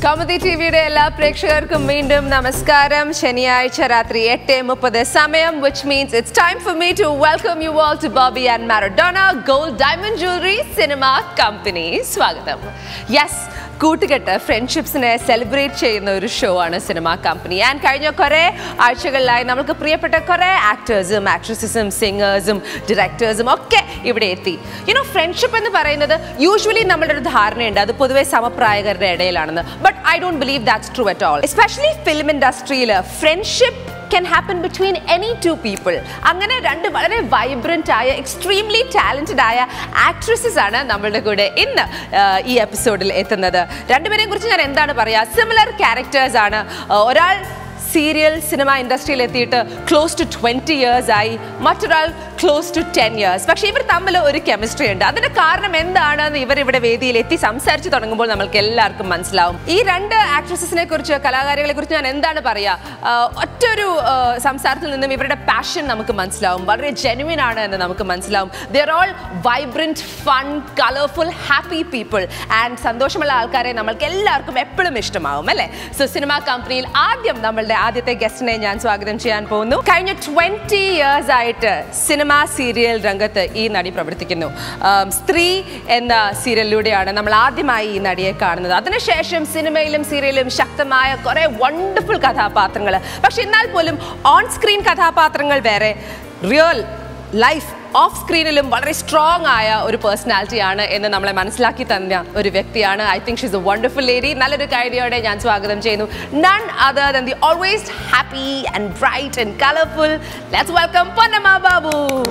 കൗമുദി ടിവിയുടെ എല്ലാ പ്രേക്ഷകർക്കും വീണ്ടും നമസ്കാരം ശനിയാഴ്ച രാത്രി എട്ട് മുപ്പത് സമയം which means it's time for me to welcome you all to Bobby and Maradona gold diamond jewellery cinema company സ്വാഗതം യെസ് കൂട്ടുകെട്ട് ഫ്രണ്ട്ഷിപ്സിനെ സെലിബ്രേറ്റ് ചെയ്യുന്ന ഒരു ഷോ ആണ് സിനിമ കമ്പനി ആൻഡ് കഴിഞ്ഞ കുറേ ആഴ്ചകളിലായി നമുക്ക് പ്രിയപ്പെട്ട കുറേ ആക്ടേഴ്സും ആക്ട്രസസും സിംഗേഴ്സും ഡയറക്ടേഴ്സും ഒക്കെ ഇവിടെ എത്തി യുനോ ഫ്രണ്ട്ഷിപ്പ് എന്ന് പറയുന്നത് യൂഷ്വലി നമ്മുടെ ഒരു ധാരണയുണ്ട് അത് പൊതുവെ സമപ്രായകരുടെ ഇടയിലാണെന്ന് but I don't believe that's true at all especially film ഇൻഡസ്ട്രിയിൽ friendship can happen between any two people അങ്ങനെ രണ്ട് വളരെ വൈബ്രന്റ് ആയ എക്സ്ട്രീംലി ടാലന്റഡ് ആയ ആക്ട്രസസ് ആണ് നമ്മളുടെ കൂടെ ഇന്ന് ആ, ഈ എപ്പിസോഡിൽ എത്തുന്നത് രണ്ടുപേരെയും കുറിച്ച് ഞാൻ എന്താണ് പറയുക സിമിലർ ക്യാരക്ടേഴ്സ് ആണ് ആ, ഒരാൾ സീരിയൽ സിനിമ ഇൻഡസ്ട്രിയിൽ എത്തിയിട്ട് ക്ലോസ് ടു ട്വൻറ്റി ഇയേഴ്സ് ആയി മറ്റൊരാൾ ക്ലോസ് ടു ടെൻ ഇയേഴ്സ് പക്ഷേ ഇവർ തമ്മിൽ ഒരു കെമിസ്ട്രി ഉണ്ട് അതിന്റെ കാരണം എന്താണെന്ന് ഇവർ ഇവിടെ വേദിയിൽ എത്തി സംസാരിച്ച് തുടങ്ങുമ്പോൾ നമ്മൾക്ക് എല്ലാവർക്കും മനസ്സിലാവും ഈ രണ്ട് ആക്ട്രസസിനെ കുറിച്ച് കലാകാരികളെ കുറിച്ച് ഞാൻ എന്താണ് പറയുക ഒറ്റൊരു ആ, സംസാരത്തിൽ നിന്നും ഇവരുടെ പാഷൻ നമുക്ക് മനസ്സിലാവും വളരെ ജെനുവിൻ ആണ് എന്ന് നമുക്ക് മനസ്സിലാവും there all vibrant fun colourful happy people and സന്തോഷമുള്ള ആൾക്കാരെ നമ്മൾക്ക് എല്ലാവർക്കും എപ്പോഴും ഇഷ്ടമാവും അല്ലേ സോ സിനിമ കമ്പനിയിൽ ആദ്യം നമ്മളുടെ ആദ്യത്തെ ഗസ്റ്റിനെ ഞാൻ സ്വാഗതം ചെയ്യാൻ പോകുന്നു കഴിഞ്ഞ ട്വന്റി ഇയേഴ്സ് ആയിട്ട് സിനിമ സീരിയൽ രംഗത്ത് ഈ നടി പ്രവർത്തിക്കുന്നു ആം, സ്ത്രീ എന്ന സീരിയലിലൂടെയാണ് നമ്മൾ ആദ്യമായി ഈ നടിയെ കാണുന്നത് അതിനുശേഷം സിനിമയിലും സീരിയലിലും ശക്തമായ കുറെ വണ്ടർഫുൾ കഥാപാത്രങ്ങൾ പക്ഷെ എന്നാൽ പോലും ഓൺ സ്ക്രീൻ കഥാപാത്രങ്ങൾ വേറെ റിയൽ ലൈഫ് ഓഫ് സ്ക്രീനിലും വളരെ സ്ട്രോങ് ആയ ഒരു പേഴ്സണാലിറ്റിയാണ് എന്ന് നമ്മളെ മനസ്സിലാക്കി തന്ന ഒരു വ്യക്തിയാണ് I think she's a wonderful lady നല്ലൊരു കാര്യയോടെ ഞാൻ സ്വാഗതം ചെയ്യുന്നു none other than the always happy and bright and colourful let's welcome Ponnamma Babu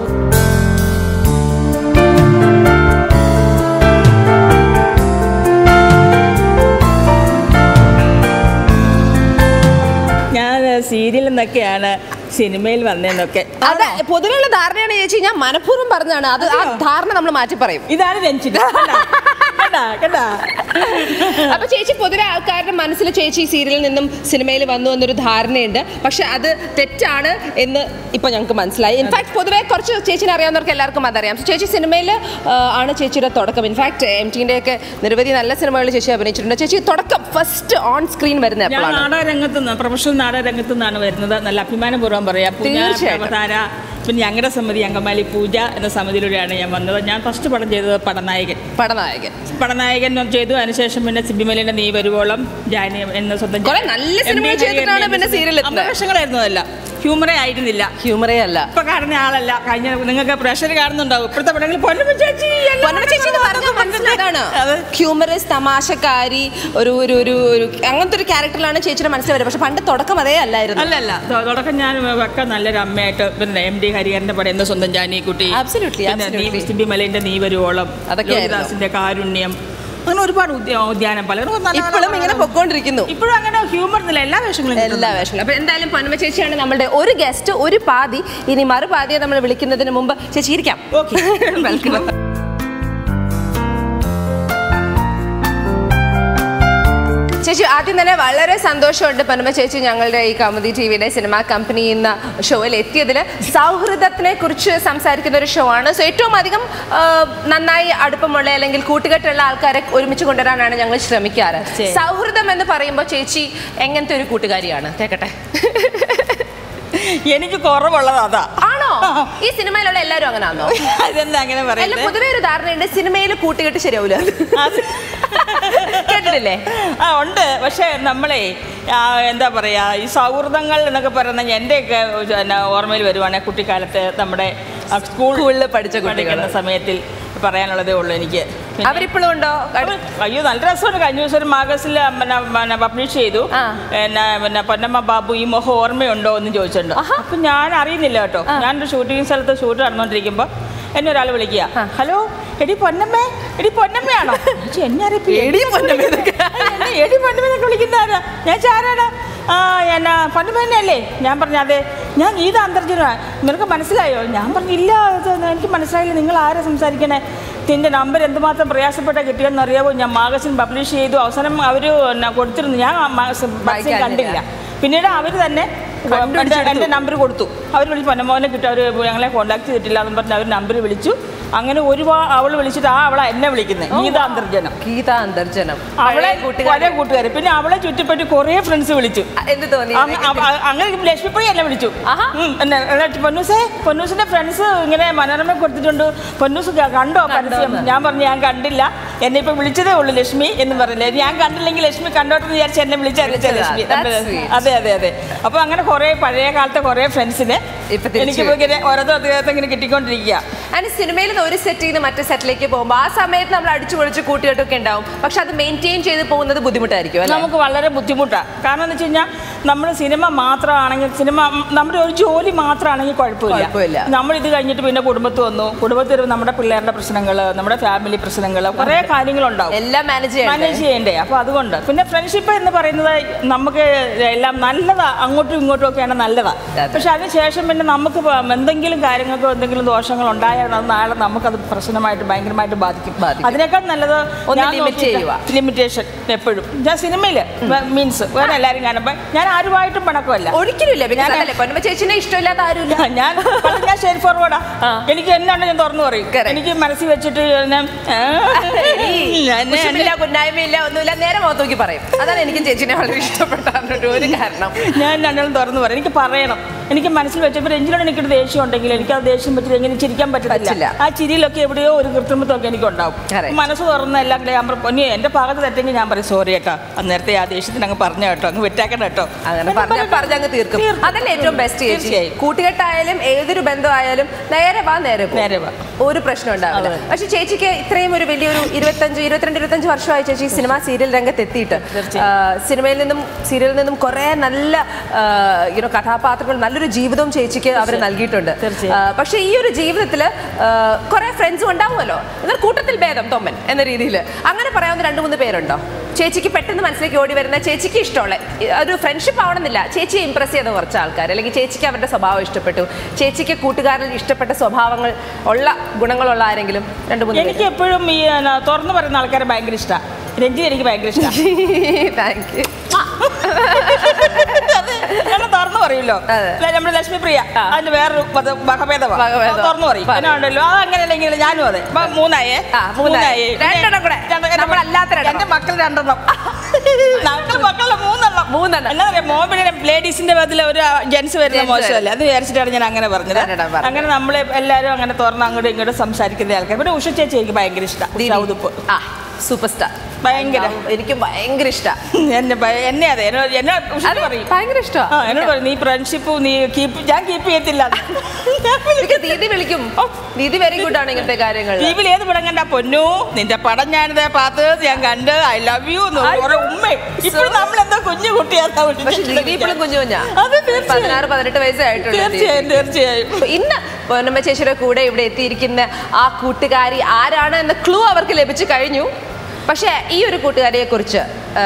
ഞാൻ സീരിയൽ എന്നൊക്കെയാണ് സിനിമയിൽ വന്നതെന്നൊക്കെ അത് പൊതുവെയുള്ള ധാരണയാണ് ചേച്ചി ഞാൻ മനഃപൂർവ്വം പറഞ്ഞതാണ് അത് ആ ധാരണ നമ്മൾ മാറ്റി പറയും ഇതാണ് രഞ്ജിത കേട്ടാ കേട്ടാ അപ്പൊ ചേച്ചി പൊതുവെ ആൾക്കാരുടെ മനസ്സിൽ ചേച്ചി ഈ സീരിയലിൽ നിന്നും സിനിമയിൽ വന്നു എന്നൊരു ധാരണയുണ്ട് പക്ഷെ അത് തെറ്റാണ് എന്ന് ഇപ്പൊ ഞങ്ങൾക്ക് മനസ്സിലായി ഇൻഫാക്ട് പൊതുവെ കുറച്ച് ചേച്ചിനെ അറിയാവുന്നവർക്ക് എല്ലാവർക്കും അതറിയാം So, ചേച്ചി സിനിമയിൽ ആണ് ചേച്ചിയുടെ തുടക്കം ഇൻഫാക്ട് എം ടിന്റെ ഒക്കെ നിരവധി നല്ല സിനിമകളിൽ ചേച്ചി അഭിനയിച്ചിട്ടുണ്ട് ചേച്ചി തുടക്കം ഫസ്റ്റ് ഓൺ സ്ക്രീൻ വരുന്ന ഞാൻ എപ്പോഴാണ് നാടകരംഗത്ത് നിന്ന് പ്രൊഫഷണൽ നാടകരംഗത്ത് നിന്നാണ് വരുന്നത് നല്ല അഭിമാനപൂർവ്വം പറയാം പൂജ തീർച്ചയായിട്ടും. അവതാര പിന്നെ ഞങ്ങളുടെ സമിതി അങ്കമാലി പൂജ എന്ന സമിതിയിലൂടെയാണ് ഞാൻ വന്നത് ഞാൻ ഫസ്റ്റ് പടം ചെയ്തത് പടനായകൻ പടനായകൻ പടനായകൻ ചെയ്തു അതിനുശേഷം പിന്നെ സിബിമലിന്റെ നീ വരുവോളം ജാനി എന്ന സ്വന്തം കുറെ നല്ല സിനിമകൾ ചെയ്തിട്ടാണ് പിന്നെ serial എത്തുന്നത്. അമ്പലക്ഷങ്ങളായിരുന്നതല്ല ഹ്യൂമറേ ആയിരുന്നില്ല ഹ്യൂമറേ അല്ല ഇപ്പൊ കാണുന്ന ആളല്ല കഴിഞ്ഞ നിങ്ങൾക്ക് പ്രഷർ കാണുന്നുണ്ടാവും ഇപ്പോഴത്തെ പടങ്ങളിൽ പൊന്നു ചേച്ചി എല്ലാം പൊന്നമ്മ ചേച്ചി എന്ന് പറഞ്ഞാൽ മനസ്സിലായതാണ് അത് ഹ്യൂമറസ് തമാശക്കാരി ഒരു ഒരു ഒരു ഒരു അങ്ങനത്തെ ഒരു ക്യാരക്ടറിലാണ് ചേച്ചിയുടെ മനസ്സിൽ വരുന്നത് പക്ഷെ പണ്ട് തുടക്കം അതേ അല്ലായിരുന്നു അല്ലല്ല തൊ- തുടക്കം ഞാൻ ഒക്കെ നല്ലൊരു അമ്മയായിട്ട് പിന്നെ എം ഡി ഹരിഹരന്റെ പടം എന്ന സ്വന്തം ജാനിക്കുട്ടി Absolutely, absolutely. സിബി മലന്റെ നീ വരുവോളം അതൊക്കെയായിരുന്നു. ലോഹിദാസിന്റെ കാരുണ്യം അങ്ങനെ ഒരുപാട് ഉദ്യ- ഉദ്യാനം പല നല്ല- ഇപ്പോഴും ഇങ്ങനെ പൊക്കോണ്ടിരിക്കുന്നു ഇപ്പോഴും അങ്ങനെ ഹ്യൂമർ ഇല്ല എല്ലാ വേഷങ്ങളും എല്ലാ വേഷങ്ങളും അപ്പൊ എന്തായാലും പൊന്നമ്മ ചേച്ചിയാണ് നമ്മളുടെ ഒരു ഗസ്റ്റ് ഒരു പാതി ഇനി മറുപാതിയെ നമ്മൾ വിളിക്കുന്നതിന് മുമ്പ് ചേച്ചി ഇരിക്കാം Okay. വെൽക്കം ചേച്ചി ആദ്യം തന്നെ വളരെ സന്തോഷമുണ്ട് പനമ ചേച്ചി ഞങ്ങളുടെ ഈ കൗമുദി ടി വിയുടെ സിനിമ കമ്പനി എന്ന ഷോയിൽ എത്തിയതിൽ സൗഹൃദത്തിനെ കുറിച്ച് സംസാരിക്കുന്ന ഒരു ഷോ ആണ് സോ ഏറ്റവും അധികം ആ, നന്നായി അടുപ്പമുള്ള അല്ലെങ്കിൽ കൂട്ടുകെട്ടുള്ള ആൾക്കാരെ ഒരുമിച്ച് കൊണ്ടുവരാനാണ് ഞങ്ങൾ ശ്രമിക്കാറ് ശരി. സൗഹൃദം എന്ന് പറയുമ്പോൾ ചേച്ചി എങ്ങനത്തെ ഒരു കൂട്ടുകാരിയാണ് കേക്കട്ടെ എനിക്ക് കുറവുള്ളത് അതാ ആണോ ഈ സിനിമയിലുള്ള എല്ലാവരും അങ്ങനെ ആണോ അതെന്താ അങ്ങനെ അല്ല പറയുന്നത് പൊതുവെ ഒരു ധാരണയുണ്ട് സിനിമയിൽ കൂട്ടുകെട്ട് ശരിയാവൂല അത് കേട്ടിട്ടില്ലേ ആ ഉണ്ട് പക്ഷേ നമ്മളെ ആ, എന്താ പറയാ ഈ സൗഹൃദങ്ങൾ എന്നൊക്കെ പറയുന്ന എൻ്റെയൊക്കെ പിന്നെ ഓർമ്മയിൽ വരുവാണെങ്കിൽ കുട്ടിക്കാലത്ത് നമ്മുടെ ആ, സ്കൂൾ സ്കൂളിൽ പഠിച്ച കുട്ടികൾ പഠിക്കുന്ന സമയത്തിൽ പറയാനുള്ളതേ ഉള്ളൂ എനിക്ക് പിന്നെ- അവരിപ്പോഴും ഉണ്ടോ അവര് അയ്യോ നല്ല രസമാണ് കഴിഞ്ഞ ദിവസം ഒരു മാഗസിനിൽ പിന്നെ പിന്നെ പബ്ലിഷ് ചെയ്തു ആ. പിന്നെ പിന്നെ പൊന്നമ്മ ബാബു ഈ മുഖം ഓർമ്മയുണ്ടോ എന്ന് ചോദിച്ചിട്ടുണ്ട് അപ്പൊ ഞാൻ അറിയുന്നില്ല കേട്ടോ ഞാനൊരു ഷൂട്ടിംഗ് സ്ഥലത്ത് ഷൂട്ട് നടന്നുകൊണ്ടിരിക്കുമ്പോൾ എന്നെ ഒരാൾ വിളിക്കുക ഹലോ എടി പൊന്നമ്മേ എടി പൊന്നമ്മയാണോ ചേച്ചി, എന്നെ അറിയിപ്പില്ല. എടി പൊന്നമ്മ എന്നൊക്കെ. എന്നെ എടി പൊന്നമ്മഎന്നൊക്കെ വിളിക്കുന്നതാരാ ഞാൻ ചാരാണ് ആ എന്നാ പൊന്നമ്മ തന്നെയല്ലേ ഞാൻ പറഞ്ഞു അതെ ഞാൻ ഗീത അന്തർജന നിനക്ക് മനസ്സിലായോ ഞാൻ പറഞ്ഞു ഇല്ല ഇത് എനിക്ക് മനസ്സിലായില്ല നിങ്ങൾ ആരാ സംസാരിക്കണേ നിന്റെ നമ്പർ എന്തുമാത്രം പ്രയാസപ്പെട്ട കിട്ടിയെന്ന് അറിയാവോ ഞാൻ മാഗസിൻ പബ്ലിഷ് ചെയ്തു അവസാനം അവർ കൊടുത്തിരുന്നു ഞാൻ ആ മാഗസിൻ പരസ്യം കണ്ടില്ല പിന്നീട് അവർ തന്നെ എൻ്റെ നമ്പർ കൊടുത്തു അവർ വിളിച്ച് പൊന്നമോനെ കിട്ടി അവർ ഞങ്ങളെ കോൺടാക്ട് ചെയ്തിട്ടില്ല എന്ന് പറഞ്ഞ് അവർ നമ്പർ വിളിച്ചു അങ്ങനെ ഒരുപാട് അവൾ വിളിച്ചിട്ട് ആ അവളെ എന്നെ വിളിക്കുന്നത് ഗീത അന്തർജനം ഗീത അന്തർജനം അവളെ പഴയ കൂട്ടുകാരി പഴയ കൂട്ടുകാർ പിന്നെ അവളെ ചുറ്റിപ്പറ്റി കുറേ ഫ്രണ്ട്സ് വിളിച്ചു എന്ത് തോന്നി അങ്ങ- അവ- അ- അങ്ങനെ ലക്ഷ്മിപ്രിയ എന്നെ വിളിച്ചു ആഹാ. ഉം, എന്നെ എന്നിട്ട് പൊന്നൂസേ പൊന്നൂസിന്റെ ഫ്രണ്ട്സ് ഇങ്ങനെ മനോരമ കൊടുത്തിട്ടുണ്ട് പൊന്നൂസ് ക- കണ്ടോ പരസ്യം ഞാൻ പറഞ്ഞു ഞാൻ കണ്ടില്ല എന്നെ ഇപ്പൊ വിളിച്ചതേ ഉള്ളൂ ലക്ഷ്മി എന്ന് പറഞ്ഞില്ലേ ഞാൻ കണ്ടില്ലെങ്കിൽ ലക്ഷ്മി കണ്ടോട്ടെന്ന് വിചാരിച്ച് എന്നെ വിളിച്ചറിയിച്ച വിളിച്ചതാ. Lakshmi That's sweet. അതെ അതെ അതെ അപ്പൊ അങ്ങനെ കുറെ പഴയ കാലത്തെ കുറെ ഫ്രണ്ട്സിനെ ഇപ്പൊ തിരിച്ചു എനിക്ക് ഇങ്ങനെ ഓരോരോ അദ്ദേഹത്തെ ഇങ്ങനെ കിട്ടിക്കൊണ്ടിരിക്കുക ആൻഡ് സിനിമയിൽ നിന്ന് ഒരു സെറ്റിൽ നിന്ന് മറ്റേ സെറ്റിലേക്ക് പോകുമ്പോൾ ആ സമയത്ത് നമ്മൾ അടിച്ചു പൊളിച്ച് കൂട്ടുകെട്ടൊക്കെ ഉണ്ടാവും പക്ഷെ അത് മെയിൻറ്റെയിൻ ചെയ്ത് പോകുന്നത് ബുദ്ധിമുട്ടായിരിക്കും അല്ലേ നമുക്ക് വളരെ ബുദ്ധിമുട്ടാണ് കാരണം എന്ന് വെച്ച് കഴിഞ്ഞാൽ നമ്മൾ സിനിമ മാത്രമാണെങ്കിൽ സിനിമ നമ്മുടെ ഒരു ജോലി മാത്രമാണെങ്കിൽ കുഴപ്പമില്ല. കുഴപ്പമില്ല നമ്മൾ ഇത് കഴിഞ്ഞിട്ട് പിന്നെ കുടുംബത്ത് വന്നു കുടുംബത്തിൽ നമ്മുടെ പിള്ളേരുടെ പ്രശ്നങ്ങൾ നമ്മുടെ ഫാമിലി പ്രശ്നങ്ങൾ കുറേ കാര്യങ്ങളുണ്ടാവും എല്ലാം മാനേജ് ചെയ്യണം മാനേജ് ചെയ്യണ്ടേ അപ്പോൾ അതുകൊണ്ട് പിന്നെ ഫ്രണ്ട്ഷിപ്പ് എന്ന് പറയുന്നത് നമുക്ക് എല്ലാം നല്ലതാ അങ്ങോട്ടും ഇങ്ങോട്ടും ഒക്കെയാണ് നല്ലതാ അതെ. പക്ഷെ അതിനുശേഷം പിന്നെ നമുക്ക് ഇപ്പൊ എന്തെങ്കിലും കാര്യങ്ങൾക്കോ എന്തെങ്കിലും ദോഷങ്ങൾ ഉണ്ടായാൽ അത് നാളെ നമുക്കത് പ്രശ്നമായിട്ട് ഭയങ്കരമായിട്ട് ബാധിക്കും ബാധിക്കും. അതിനേക്കാൾ നല്ലത് ഒന്ന് limit ചെയ്യുക. ലിമിറ്റേഷൻ എപ്പോഴും ഞാൻ സിനിമയിൽ മീൻസ് വേറെ എല്ലാവരും കാണുമ്പോൾ ഞാൻ ആരുമായിട്ടും പണക്കമല്ല ഒരിക്കലും ഇല്ല പിന്നെ ഞാൻ- അതല്ലേ പൊന്നമ്മ ചേച്ചിനെ ഇഷ്ടമില്ലാത്ത ആരുമില്ല ഞാൻ പണ്ട് ഞാൻ ഷെയർ ഫോർവേഡാ ആ. എനിക്ക് എന്നാണ് ഞാൻ തുറന്നു പറയും Correct. എനിക്ക് മനസ്സിൽ വെച്ചിട്ട് ഞാൻ ആ, ഞാൻ- കുശുമില്ല കുന്നായ്മയില്ല ഒന്നുമില്ല നേരെ മുഖത്ത് നോക്കി പറയും അതാണ് എനിക്ക് ചേച്ചിനെ വളരെ ഇഷ്ടപ്പെട്ടാണ് ഒരു കാരണം ഞാൻ രണ്ടാളും തുറന്നു പറയും എനിക്ക് പറയണം എനിക്ക് മനസ്സിൽ വെച്ചപ്പോൾ രഞ്ജിനോട് എനിക്കൊരു ദേഷ്യം ഉണ്ടെങ്കിൽ എനിക്ക് ആ ദേഷ്യം പറ്റില്ല എങ്ങനെ ചിരിക്കാൻ പറ്റില്ല. പറ്റില്ല ആ ചിരിയിലൊക്കെ എവിടെയോ ഒരു കൃത്രിമത്വമൊക്കെ എനിക്ക് ഉണ്ടാവും Correct. മനസ്സ് തുറന്ന എല്ലാം ഞാൻ പറയും പൊന്നി എൻ്റെ ഭാഗത്ത് തെറ്റെങ്കിൽ ഞാൻ പറയും സോറി കേട്ടോ അന്നേരത്തെ ആ ദേഷ്യത്തിന് അങ്ങ് പറഞ്ഞു കേട്ടോ അങ്ങ് വെറ്റാക്കണം കേട്ടോ അങ്ങനെ എന്ന് പറഞ്ഞ പറഞ്ഞിട്ട് പറഞ്ഞങ്ങ് തീർക്കും തീർക്കും. അതല്ലേ ഏറ്റവും ബെസ്റ്റ് ചേച്ചി തീർച്ചയായും. കൂട്ടുകെട്ടായാലും ഏതൊരു ബന്ധമായാലും നേരെ വാ നേരെ പോ. നേരെ വാ. ഒരു പ്രശ്നം ഉണ്ടാവില്ല അതെ. പക്ഷെ ചേച്ചിക്ക് ഇത്രയും ഒരു വലിയൊരു ഇരുപത്തഞ്ച് ഇരുപത്തിരണ്ട് ഇരുപത്തഞ്ച് വർഷമായി ചേച്ചി സിനിമ സീരിയൽ രംഗത്ത് എത്തിയിട്ട് തീർച്ചയായും. ആ, സിനിമയിൽ നിന്നും സീരിയലിൽ നിന്നും കുറെ നല്ല യുനോ കഥാപാത്രങ്ങൾ നല്ലൊരു ജീവിതവും ചേച്ചിക്ക് അവർ നൽകിയിട്ടുണ്ട് തീർച്ചയായും. ആ, പക്ഷേ ഈ ഒരു ജീവിതത്തിൽ കുറെ ഫ്രണ്ട്സും ഉണ്ടാവുമല്ലോ എന്നാൽ കൂട്ടത്തിൽ ഭേദം തൊമ്മൻ എന്ന രീതിയിൽ അങ്ങനെ പറയാവുന്ന രണ്ട് മൂന്ന് പേരുണ്ടോ ചേച്ചിക്ക് പെട്ടെന്ന് മനസ്സിലേക്ക് ഓടി വരുന്ന ചേച്ചിക്ക് ഇഷ്ടമുള്ള ഈ ഒരു ഫ്രണ്ട്ഷിപ്പ് ആവണമെന്നില്ല ചേച്ചിയെ ഇമ്പ്രസ് ചെയ്ത കുറച്ച് ആൾക്കാർ അല്ലെങ്കിൽ ചേച്ചിക്ക് അവരുടെ സ്വഭാവം ഇഷ്ടപ്പെട്ടു ചേച്ചിക്ക് കൂട്ടുകാരിൽ ഇഷ്ടപ്പെട്ട സ്വഭാവങ്ങൾ ഉള്ള ഗുണങ്ങളുള്ള ആരെങ്കിലും രണ്ട് മൂന്ന് എനിക്ക് എപ്പോഴും ഈ എന്നാ, തുറന്നു പറയുന്ന ആൾക്കാരെ ഭയങ്കര ഇഷ്ടമാണ് രഞ്ജിത് എനിക്ക് ഭയങ്കര ഇഷ്ടമാണ് താങ്ക് യു ഞങ്ങൾ തുറന്നു പറയൂല്ലോ അതെ. അല്ല, നമ്മുടെ ലക്ഷ്മി പ്രിയ അതിന് വേറൊരു വധ- വകഭേദമാ. വകഭേദം. അത് തുറന്നു പറയും പറയും. ഉണ്ടല്ലോ അത് അങ്ങനെ അല്ലെങ്കിൽ ഞാനും അതെ ഇപ്പൊ മൂന്നായേ ആ, മൂന്നായി. രണ്ടെണ്ണം കൂടെ. രണ്ട്- എന്റെ നമ്മളല്ലാത്ത രണ്ടെണ്ണം. എന്റെ മക്കൾ രണ്ടെണ്ണം ഞങ്ങളുടെ മക്കളുടെ മൂന്നെണ്ണം മൂന്നെണ്ണം. എന്താ പറയാ മോൻ പിന്നെ ലേഡീസിന്റെ ബദൽ ഒരു ജെന്റ്സ് വരുന്ന Gents മോശമല്ലേ അത് വിചാരിച്ചിട്ടാണ് ഞാൻ അങ്ങനെ പറഞ്ഞത് രണ്ടെണ്ണം പറഞ്ഞത്. അങ്ങനെ നമ്മൾ എല്ലാവരും അങ്ങനെ തുറന്ന് അങ്ങോട്ടും ഇങ്ങോട്ടും സംസാരിക്കുന്ന ആൾക്കാർ പിന്നെ ഉഷ ചേച്ചി എനിക്ക് ഭയങ്കര ഇഷ്ടം ഉതുപ്പ് ആ സൂപ്പർ സ്റ്റാർ ഭയങ്കര. എനിക്ക് ഭയങ്കര ഇഷ്ടമാണ് എന്നെ ഭയ- എന്നെ അതെ എന്നോട് എന്നെ ഉഷ പറയും ഭയങ്കര ആ ഇഷ്ടമാണ് എന്നോട് പറയും നീ ഫ്രണ്ട്ഷിപ്പ് നീ കീപ്പ് ഞാൻ കീപ്പ് ചെയ്യത്തില്ല എനിക്ക് ദീദി വിളിക്കും ദീദി വെരി ഗുഡ് ആണ് ഇങ്ങനത്തെ കാര്യങ്ങൾ ടിവിയിൽ ഏത് പടം കണ്ട പൊന്നു നിന്റെ പടം ഞാനിത് പാത്ത് ഞാൻ കണ്ട് ഐ ലവ് യു കുറെ ഉമ്മയും ഇപ്പോഴും നമ്മൾ എന്തോ കുഞ്ഞു കുട്ടിയാ പക്ഷെ ദീദി ഇപ്പോഴും കുഞ്ഞു കുഞ്ഞാ അത് തീർച്ചയായും. പതിനാറ് പതിനെട്ട് വയസ്സേ ആയിട്ടുള്ളൂ ദീദി. തീർച്ചയായും തീർച്ചയായും അപ്പൊ ഇന്ന് പൊന്നമ്മ ചേച്ചിയുടെ കൂടെ ഇവിടെ എത്തിയിരിക്കുന്ന ആ കൂട്ടുകാരി ആരാണ് എന്ന ക്ലൂ അവർക്ക് ലഭിച്ചു കഴിഞ്ഞു പക്ഷേ ഈ ഒരു കൂട്ടുകാരിയെ കുറിച്ച്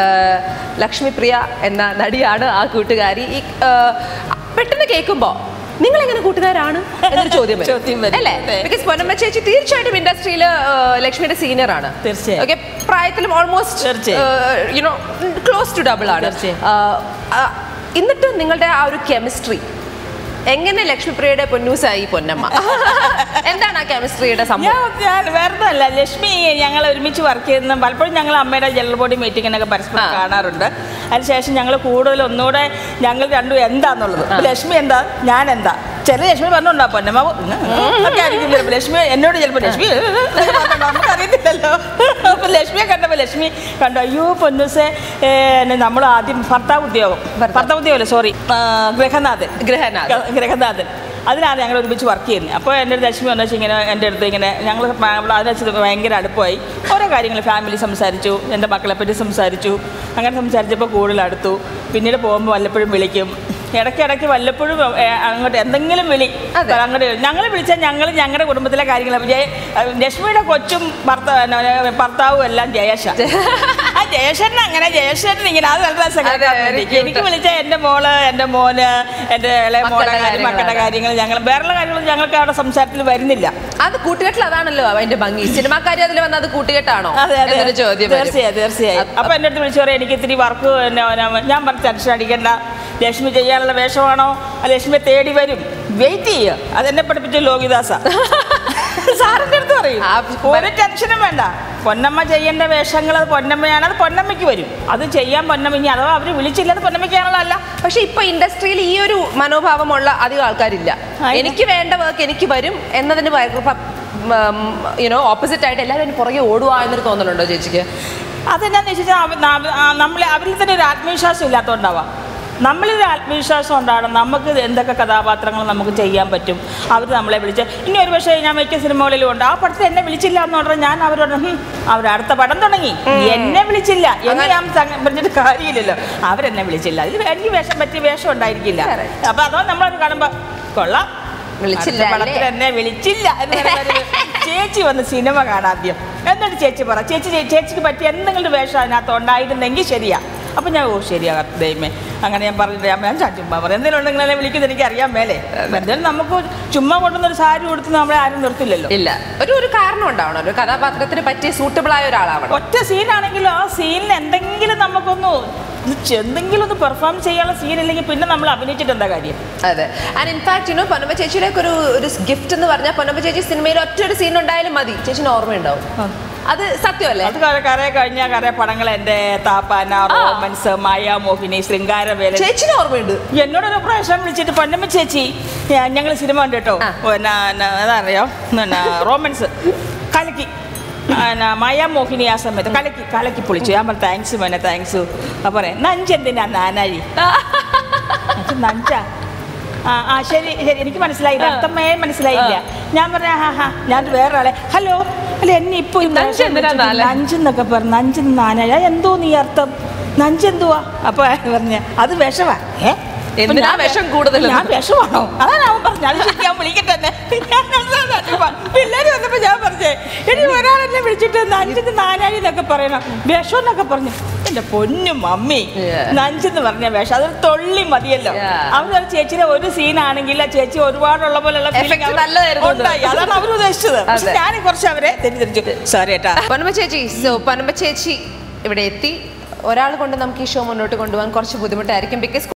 ലക്ഷ്മിപ്രിയ എന്ന നടിയാണ് ആ കൂട്ടുകാരി ഈ ആ, പെട്ടെന്ന് കേൾക്കുമ്പോൾ നിങ്ങൾ എങ്ങനെ കൂട്ടുകാരാണ് എന്നൊരു ചോദ്യം വരും. ചോദ്യം വരും. അല്ലേ അതെ. ബിക്കോസ് പൊന്നമ്മ ചേച്ചി തീർച്ചയായിട്ടും ഇൻഡസ്ട്രിയിൽ ലക്ഷ്മിയുടെ സീനിയർ ആണ് തീർച്ചയായും. ഓക്കെ പ്രായത്തിലും ഓൾമോസ്റ്റ് തീർച്ചയായും. യുനോ ക്ലോസ് ടു ഡബിൾ ആണ് തീർച്ചയായും. ആ, ആ, എന്നിട്ട് നിങ്ങളുടെ ആ ഒരു കെമിസ്ട്രി എങ്ങനെ ലക്ഷ്മിപ്രിയയുടെ പൊന്നൂസായി പൊന്നമ്മ എന്താണ് ആ കെമിസ്ട്രിയുടെ സംഭവം ഞാൻ ഞാൻ വേറെ അല്ല ലക്ഷ്മി ഞങ്ങൾ ഒരുമിച്ച് വർക്ക് ചെയ്യുന്ന പലപ്പോഴും ഞങ്ങൾ അമ്മയുടെ ജനറൽ ബോഡി മീറ്റിങ്ങിനൊക്കെ പരസ്പരം ആ. കാണാറുണ്ട് അതിനുശേഷം ഞങ്ങൾ കൂടുതൽ ഒന്നുകൂടെ ഞങ്ങൾ രണ്ടും എന്താന്നുള്ളത് ഇപ്പൊ ലക്ഷ്മി എന്താ ഞാൻ എന്താ ചില ലക്ഷ്മി പറഞ്ഞുണ്ടോ പൊന്നമ്മ ഒക്കെ ആയിരിക്കും ചിലപ്പോൾ ലക്ഷ്മി എന്നോട് ചിലപ്പോൾ ലക്ഷ്മി നമുക്ക് അറിയത്തില്ലല്ലോ അപ്പൊ ലക്ഷ്മിയെ കണ്ടപ്പോൾ ലക്ഷ്മി കണ്ടു അയ്യോ പൊന്നൂസെ നമ്മൾ ആദ്യം ഭർത്താവ് ഉദ്യോഗം ഭർത്താവ്. ഭർത്താവ് ഉദ്യോഗമല്ല സോറി ഗൃഹനാഥൻ ഗ്രഹനാഥ് ഗ- ഗ്രഹനാഥൻ അതിനാണ് ഞങ്ങൾ ഒരുമിച്ച് വർക്ക് ചെയ്യുന്നത് അപ്പോൾ എൻ്റെ ഒരു ലക്ഷ്മി വന്നു വെച്ചാൽ ഇങ്ങനെ എൻ്റെ അടുത്ത് ഇങ്ങനെ ഞങ്ങൾ അതിനെ വെച്ച് ഭയങ്കര അടുപ്പമായി ഓരോ കാര്യങ്ങൾ ഫാമിലി സംസാരിച്ചു എൻ്റെ മക്കളെ പറ്റി സംസാരിച്ചു അങ്ങനെ സംസാരിച്ചപ്പോൾ കൂടുതൽ അടുത്തു പിന്നീട് പോകുമ്പോൾ വല്ലപ്പോഴും വിളിക്കും ഇടയ്ക്കിടയ്ക്ക് വല്ലപ്പോഴും ഏ, അങ്ങോട്ട് എന്തെങ്കിലും വിളി അതെ. അങ്ങോട്ട് ഞങ്ങൾ വിളിച്ചാൽ ഞങ്ങൾ ഞങ്ങളുടെ കുടുംബത്തിലെ കാര്യങ്ങൾ ജയ ലക്ഷ്മിയുടെ കൊച്ചും ഭർത്താവ് ഭർത്താവും എല്ലാം ജയേഷ ആ ജയേഷന് അങ്ങനെ ജയേഷന് ഇങ്ങനെ അത് നല്ല രസം അതെ, കേൾക്കാൻ very വേണ്ടി. cute. എനിക്ക് വിളിച്ചാൽ എൻ്റെ മോള് എൻ്റെ മോന് എൻ്റെ ഇളയ മോളെ മക്കളുടെ കാര്യം മക്കളുടെ കാര്യങ്ങളാണ്. കാര്യങ്ങൾ ഞങ്ങൾ വേറെയുള്ള കാര്യങ്ങൾ ഞങ്ങൾക്ക് അവിടെ സംസാരത്തിൽ വരുന്നില്ല അത് കൂട്ടുകെട്ടിൽ അതാണല്ലോ അതിന്റെ ഭംഗി സിനിമാക്കാരി അതിൽ വന്നത് കൂട്ടുകെട്ടാണോ അതെ അതെ എന്നൊരു ചോദ്യം വരും. തീർച്ചയായും തീർച്ചയായും അപ്പ- അപ്പൊ എൻ്റെ അടുത്ത് വിളിച്ചു പറയാം എനിക്ക് ഇത്തിരി വർക്ക് ഞാൻ പറഞ്ഞ ടെൻഷൻ അടിക്കണ്ട ലക്ഷ്മി ചെയ്യാനുള്ള വേഷമാണോ ആ ലക്ഷ്മിയെ തേടി വരും വെയിറ്റ് ചെയ്യുക അതെന്നെ പഠിപ്പിച്ച ലോകിദാസ സാറിൻ്റെ അടുത്ത് എന്ത് പറയും ആ, ഒരു ടെൻഷനും വേണ്ട പൊന്നമ്മ ചെയ്യേണ്ട വേഷങ്ങൾ അത് പൊന്നമ്മയാണ് അത് പൊന്നമ്മയ്ക്ക് വരും അത് ചെയ്യാൻ പൊന്നമ്മ ഇനി അഥവാ അവർ വിളിച്ചില്ല അത് പൊന്നമ്മയ്ക്കാണല്ലോ അല്ല പക്ഷെ ഇപ്പൊ ഇൻഡസ്ട്രിയിൽ ഈ ഒരു മനോഭാവമുള്ള അധികം ആൾക്കാരില്ല ആ, ഇല്ല. എനിക്ക് വേണ്ട വർക്ക് എനിക്ക് വരും എന്നതിന് യുനോ ഓപ്പോസിറ്റ് ആയിട്ട് എല്ലാവരും അതിന് പുറകെ ഓടുക എന്നൊരു തോന്നലുണ്ടോ ചേച്ചിക്ക് അതെന്നാന്ന് വെച്ചാൽ നമ്മൾ അവരിൽ തന്നെ ഒരു ആത്മവിശ്വാസം ഇല്ലാത്തതുകൊണ്ടാവാം നമ്മളിൽ ആത്മവിശ്വാസം ഉണ്ടാവണം നമുക്ക് എന്തൊക്കെ കഥാപാത്രങ്ങൾ നമുക്ക് ചെയ്യാൻ പറ്റും അവർ നമ്മളെ വിളിച്ച് ഇനി ഒരു പക്ഷേ ഞാൻ മിക്ക സിനിമകളിലും ഉണ്ട് ആ പടത്തിൽ എന്നെ വിളിച്ചില്ല എന്ന് പറഞ്ഞാൽ ഞാൻ അവരോട് "ഹും, അവർ അടുത്ത പടം തുടങ്ങി എന്നെ വിളിച്ചില്ല എന്ന് ഞാൻ സംഗ- പറഞ്ഞിട്ട് കാര്യമില്ലല്ലോ അവരെന്നെ വിളിച്ചില്ല അതിൽ എനിക്ക് വേഷം പറ്റിയ വേഷം ഉണ്ടായിരിക്കില്ല Correct. അപ്പൊ അതോ നമ്മളത് കാണുമ്പോ കൊള്ളാം വിളിച്ചില്ല അടുത്ത അല്ലേ? പടത്തിൽ എന്നെ വിളിച്ചില്ല എന്ന് പറയുന്നൊരു ചേച്ചി വന്ന് സിനിമ കാണാദ്യം എന്നിട്ട് ചേച്ചി പറ ചേച്ചി ചേ- ചേച്ചിക്ക് പറ്റിയ എന്തെങ്കിലും ഒരു വേഷം അതിനകത്ത് ഉണ്ടായിരുന്നെങ്കിൽ ശരിയാ അപ്പം ഞാൻ ഓ ശരിയാ ദൈവമേ അങ്ങനെ ഞാൻ പറഞ്ഞിട്ട് ഞാൻ ഞാൻ ചാ- ചുമ്മാ പറയും എന്തെങ്കിലും ഉണ്ടെങ്കിൽ എന്നെ വിളിക്കുന്നത് എനിക്ക് അറിയാൻ മേലെ എന്തായാലും നമുക്ക് ചുമ്മാ കൊണ്ടുവന്നൊരു സാരി കൊടുത്ത് നമ്മളെ ആരും നിർത്തില്ലല്ലോ ഇല്ല ഒരു ഒരു കാരണം ഉണ്ടാവണം ഒരു കഥാപാത്രത്തിന് പറ്റിയ സൂട്ടബിൾ ആയ ഒരാളാവണം ഒറ്റ സീനാണെങ്കിലും ആ സീനിൽ എന്തെങ്കിലും നമുക്കൊന്ന് ഇത് ചെ- എന്തെങ്കിലും ഒന്ന് പെർഫോം ചെയ്യാനുള്ള സീൻ ഇല്ലെങ്കിൽ പിന്നെ നമ്മൾ അഭിനയിച്ചിട്ട് എന്താ കാര്യം അതെ ആൻഡ് ഇൻഫാക്ട് യുനോ പൊന്നമ്മ ചേച്ചിയുടെ ഒക്കെ ഒരു ഒരു ഗിഫ്റ്റ് എന്ന് പറഞ്ഞാൽ പൊന്നമ്മ ചേച്ചി സിനിമയിൽ ഒറ്റ ഒരു സീൻ ഉണ്ടായാലും മതി ചേച്ചിന് ഓർമ്മയുണ്ടാവും അത് സത്യമല്ലേ അത് കര കര കഴിഞ്ഞ കര പടങ്ങൾ എൻ്റെ താപ്പാന റോമൻസ് മായ മോഹിനി ശൃംഗാരവേല ചേച്ചിന് ഓർമ്മയുണ്ട് എന്നോടൊരു പ്രാവശ്യം വിളിച്ചിട്ട് പൊന്നമ്മ ചേച്ചി ഞങ്ങൾ സിനിമ ഉണ്ട് കേട്ടോ ആ. പിന്നെ ന- അതറിയോ പിന്നെ റോമൻസ് കലക്കി പിന്നെ മായ മോഹിനി ആ സമയത്ത് കലക്കി കലക്കി പൊളിച്ചു ഞാൻ പറഞ്ഞു താങ്ക്സ് മോനെ താങ്ക്സ് അപ്പം പറയാം നഞ്ചെന്തിനാ നാനാഴി അത് നഞ്ചാ ആ ആ ശരി ശരി എനിക്ക് മനസ്സിലായില്ല അർത്ഥമേ മനസ്സിലായില്ല ഞാൻ പറഞ്ഞ ഹാ ഹാ ഞാൻ വേറെ ആളെ ഹലോ അല്ല എന്നെ ഇപ്പൊ ഈ നഞ്ച് പ്രാവശ്യം എന്തിനാ വിളിച്ചിട്ട് നാല്? നഞ്ചെന്നൊക്കെ പറഞ്ഞു നഞ്ച് നാനാഴ എന്തോ നീ അർത്ഥം നഞ്ചെന്തുവാ അപ്പൊ പറഞ്ഞ അത് വിഷവാ ഏ അപ്പൊ എന്തിനാ ഞാൻ വിഷം കൂടുതലെന്ന്? ഞാൻ വിഷമാണോ അതാണ് അവൻ പറഞ്ഞു അത് ശരി ഞാൻ വിളിക്കട്ടെ എന്നെ. ഞാൻ പിള്ളേര് വന്നപ്പോ ഞാൻ പറഞ്ഞേ ഇനി ഒരാളെന്നെ വിളിച്ചിട്ട് നഞ്ചിന് നാനാഴി എന്നൊക്കെ പറയണം വിഷം എന്നൊക്കെ പറഞ്ഞു എന്റെ പൊന്നു മമ്മി Yeah. നഞ്ചെന്ന് പറഞ്ഞ വേഷം അതൊരു തൊള്ളി മതിയല്ലോ Yeah. അവർ ചേച്ചിയുടെ ഒരു സീനാണെങ്കിൽ ആ ചേച്ചി ഒരുപാടുള്ള പോലുള്ള feeling Effect അവര് നല്ലതായിരുന്നു അത്. ഉണ്ടായി. അതാണ് അവർ ഉദ്ദേശിച്ചത് പക്ഷെ അതെ. ഞാൻ കുറച്ച് അവരെ തെറ്റിദ്ധരിച്ചു സോറി ഏട്ടാ പൊന്നമ്മ ചേച്ചി സോ പൊന്നമ്മ ചേച്ചി ഇവിടെ എത്തി ഒരാൾ കൊണ്ട് നമുക്ക് ഈ ഷോ മുന്നോട്ട് കൊണ്ടുപോകാൻ കുറച്ച് ബുദ്ധിമുട്ടായിരിക്കും ബിക്കോസ്